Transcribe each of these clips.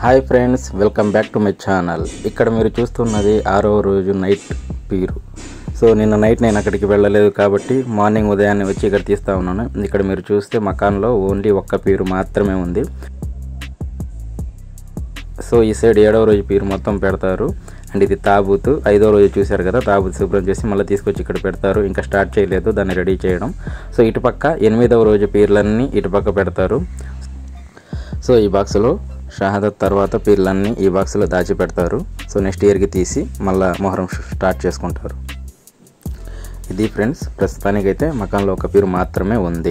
hi friends welcome back to my channel ఇక్కడ మీరు చూస్తున్నది ఆరో రోజు నైట్ పీరు సో నిన్న నైట్ నేను అక్కడికి వెళ్ళలేదు కాబట్టి మార్నింగ్ ఉదయాన్నే వచ్చి ఇక్కడ తీస్తూ ఉన్నాను ఇక్కడ మీరు చూస్తే మకాన్లో ఓన్లీ ఒక్క పీరు మాత్రమే ఉంది సో ఈ సైడ్ ఏడవ రోజు పీరు మొత్తం పెడతారు అండ్ ఇది తాబూతు ఐదో రోజు చూశారు కదా తాబూతు శుభ్రం చేసి మళ్ళీ తీసుకొచ్చి ఇక్కడ పెడతారు ఇంకా స్టార్ట్ చేయలేదు దాన్ని రెడీ చేయడం సో ఇటుపక్క ఎనిమిదవ రోజు పీర్లన్నీ ఇటుపక్క పెడతారు సో ఈ బాక్స్లో షహాదత్ తర్వాత పీర్లన్నీ ఈ బాక్స్లో దాచి పెడతారు సో నెక్స్ట్ ఇయర్కి తీసి మళ్ళీ మొహరం స్టార్ట్ చేసుకుంటారు ఇది ఫ్రెండ్స్ ప్రస్తుతానికైతే మకాన్లో ఒక పీరు మాత్రమే ఉంది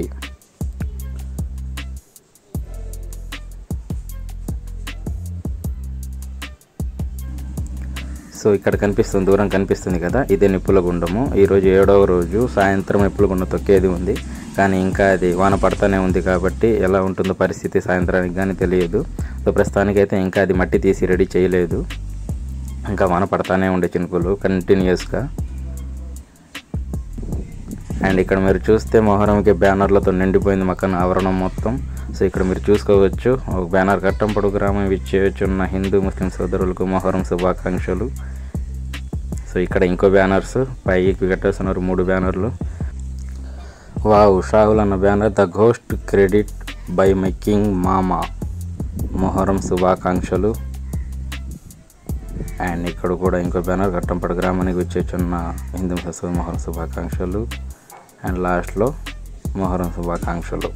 సో ఇక్కడ కనిపిస్తుంది దూరం కనిపిస్తుంది కదా ఇదే నిప్పుల గుండము ఈరోజు ఏడవ రోజు సాయంత్రం నిప్పుల గుండం తొక్కేది ఉంది కానీ ఇంకా అది వాన పడతానే ఉంది కాబట్టి ఎలా ఉంటుందో పరిస్థితి సాయంత్రానికి కానీ తెలియదు సో ప్రస్తుతానికైతే ఇంకా అది మట్టి తీసి రెడీ చేయలేదు ఇంకా వాన పడతానే ఉండే చినుకులు కంటిన్యూస్గా అండ్ ఇక్కడ మీరు చూస్తే మొహరంకి బ్యానర్లతో నిండిపోయింది మక్కన ఆవరణం మొత్తం సో ఇక్కడ మీరు చూసుకోవచ్చు ఒక బ్యానర్ కట్టంపడు గ్రామం ఇచ్చేయచ్చున్న హిందూ ముస్లిం సోదరులకు మొహరం శుభాకాంక్షలు సో ఇక్కడ ఇంకో బ్యానర్స్ పైకి కట్టేస్తున్నారు మూడు బ్యానర్లు వావ్ షాహుల్ అన్న banner the ghost credit by my king మామా మొహరం శుభాకాంక్షలు అండ్ ఇక్కడ కూడా ఇంకో బ్యానర్ కట్టంపడు గ్రామానికి వచ్చేచున్న హిందూ ముస్లిం మొహరం శుభాకాంక్షలు అండ్ లాస్ట్లో మొహరం శుభాకాంక్షలు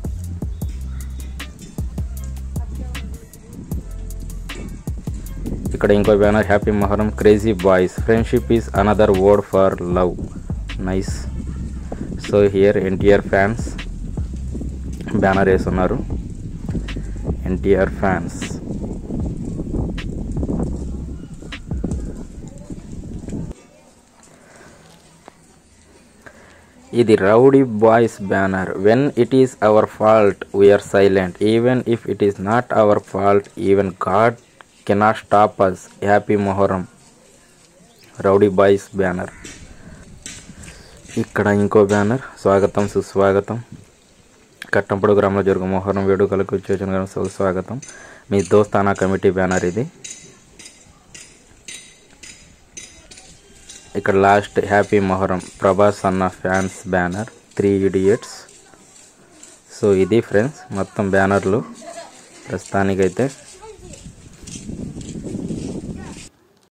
ఇక్కడ ఇంకో banner happy Muharram crazy boys friendship is another word for love nice so here NTR fans banner వేస్తున్నారు ఎన్టీఆర్ ఫ్యాన్స్ ఇది rowdy boys banner when it is our fault we're silent even if it is not our fault even God cannot stop us happy Muharram rowdy boys banner ఇక్కడ ఇంకో banner స్వాగతం సుస్వాగతం కట్టంపడు గ్రామంలో జరుగు మొహరం వేడుకలకు వచ్చేసిన స్వాగతం మీ దోస్తానా కమిటీ బ్యానర్ ఇది ఇక్కడ లాస్ట్ హ్యాపీ మొహరం ప్రభాస్ అన్న fans banner three idiots so ఇది ఫ్రెండ్స్ మొత్తం బ్యానర్లు ప్రస్తుతానికైతే